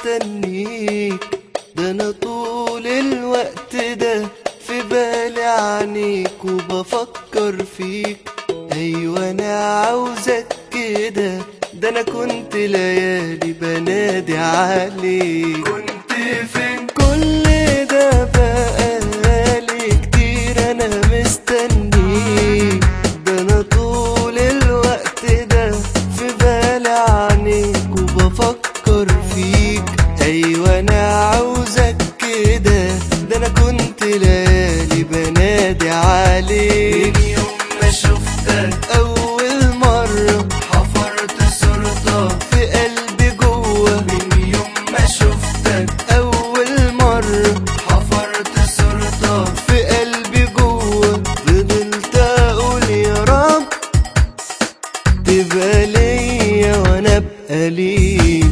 مستنيك ده انا طول الوقت ده في بالي عنيك وبفكر فيك ايوه انا عاوزك كده ده انا كنت ليالي بنادي عليك كنت فين كل ده بقالي كتير انا مستنيك ده انا طول الوقت ده في بالي عنيك وبفكر فيك ايوه انا عاوزك كده ده انا كنت ليالي بنادي عليك من يوم ما شفتك اول مرة حفرت صورتك في قلبي جوه من يوم ما شفتك اول مرة حفرت صورتك في قلبي جوه فضلت اقول يا رب تبقى ليا وانا ابقى ليك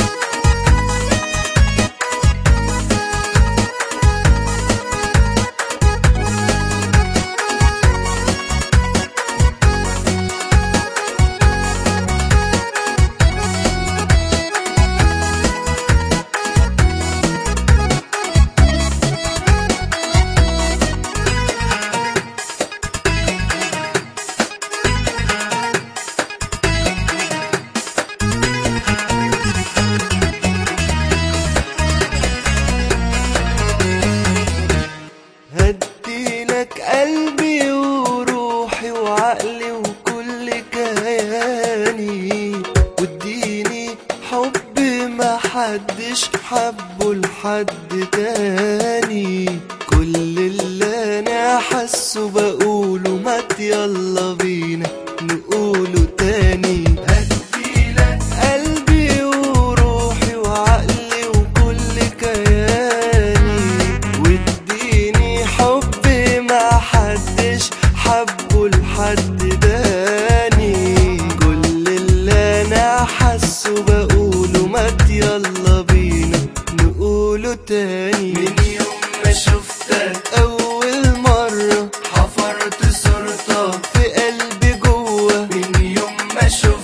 هديلك قلبي وروحي وعقلي وكل كياني واديني حب ما حدش حبه لحد تاني كل اللي انا حاسه بقوله مات يلا بينا نقوله تاني هديلك قلبي وروحي وعقلي وكل كياني واديني حب ما حدش حبه لحد داني كل اللي انا حاسه بقوله مات يلا بينا نقوله تاني من يوم ما شفتك اول مرة حفرت صورتك في قلبي جوه من يوم ما شفتك